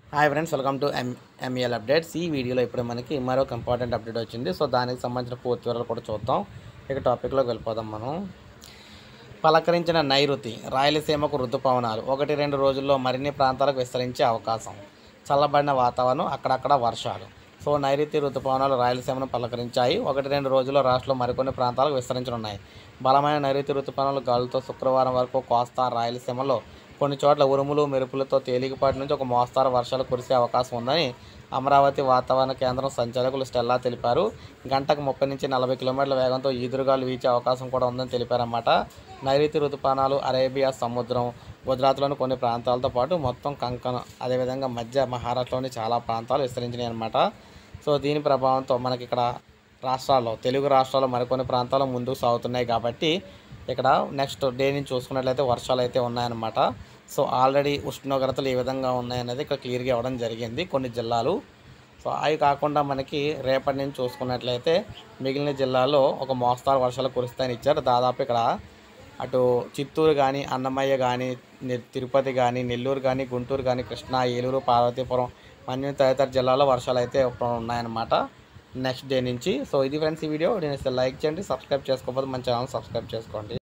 hi friends welcome to M M E L updates ఈ వీడియోలో ఇప్పుడు మనకి మరొక ఇంపార్టెంట్ అప్డేట్ వచ్చింది సో దానికి సంబంధించిన పూర్తి వివరాలు కూడా చూద్దాం ఇక టాపిక్లోకి వెళ్ళిపోదాం మనం పలకరించిన నైరుతి రాయలసీమకు ఋతుపవనాలు ఒకటి రెండు రోజుల్లో మరిన్ని ప్రాంతాలకు విస్తరించే అవకాశం చల్లబడిన వాతావరణం అక్కడక్కడ వర్షాలు సో నైరుతి ఋతుపవనాలు రాయలసీమను పలకరించాయి ఒకటి రెండు రోజుల్లో రాష్ట్రంలో మరికొన్ని ప్రాంతాలకు విస్తరించనున్నాయి బలమైన నైరుతి ఋతుపవనాలు గాలులతో శుక్రవారం వరకు కోస్తా రాయలసీమలో కొన్ని చోట్ల ఉరుములు మెరుపులతో తేలికపాటి నుంచి ఒక మోస్తారు వర్షాలు కురిసే అవకాశం ఉందని అమరావతి వాతావరణ కేంద్రం సంచాలకులు స్టెల్లా తెలిపారు గంటకు ముప్పై నుంచి నలభై కిలోమీటర్ల వేగంతో ఈదురుగాలు వీచే అవకాశం కూడా ఉందని తెలిపారన్నమాట నైరుతి ఋతుపవనాలు అరేబియా సముద్రం గుజరాత్లోని కొన్ని ప్రాంతాలతో పాటు మొత్తం కంకణ అదేవిధంగా మధ్య మహారాష్ట్రలోని చాలా ప్రాంతాలు విస్తరించినాయి అన్నమాట సో దీని ప్రభావంతో మనకి ఇక్కడ రాష్ట్రాల్లో తెలుగు రాష్ట్రాల్లో మరికొన్ని ప్రాంతాలు ముందుకు సాగుతున్నాయి కాబట్టి ఇక్కడ నెక్స్ట్ డే నుంచి చూసుకున్నట్లయితే వర్షాలు అయితే ఉన్నాయన్నమాట సో ఆల్రెడీ ఉష్ణోగ్రతలు ఏ విధంగా ఉన్నాయనేది ఇక్కడ క్లియర్గా ఇవ్వడం జరిగింది కొన్ని జిల్లాలు సో అవి కాకుండా మనకి రేపటి నుంచి చూసుకున్నట్లయితే మిగిలిన జిల్లాల్లో ఒక మోస్తారు వర్షాలు కురుస్తాయని ఇచ్చారు దాదాపు ఇక్కడ అటు చిత్తూరు కానీ అన్నమయ్య కానీ ని- తిరుపతి కానీ నెల్లూరు కానీ గుంటూరు కానీ కృష్ణా ఏలూరు పార్వతీపురం మన్యం తదితర జిల్లాలో వర్షాలు అయితే ఇప్పుడు ఉన్నాయన్నమాట నెక్స్ట్ డే నుంచి సో ఇది ఫ్రెండ్స్ ఈ వీడియో నేను లైక్ చేయండి సబ్స్క్రైబ్ చేసుకోకపోతే మన ఛానల్ సబ్స్క్రైబ్ చేసుకోండి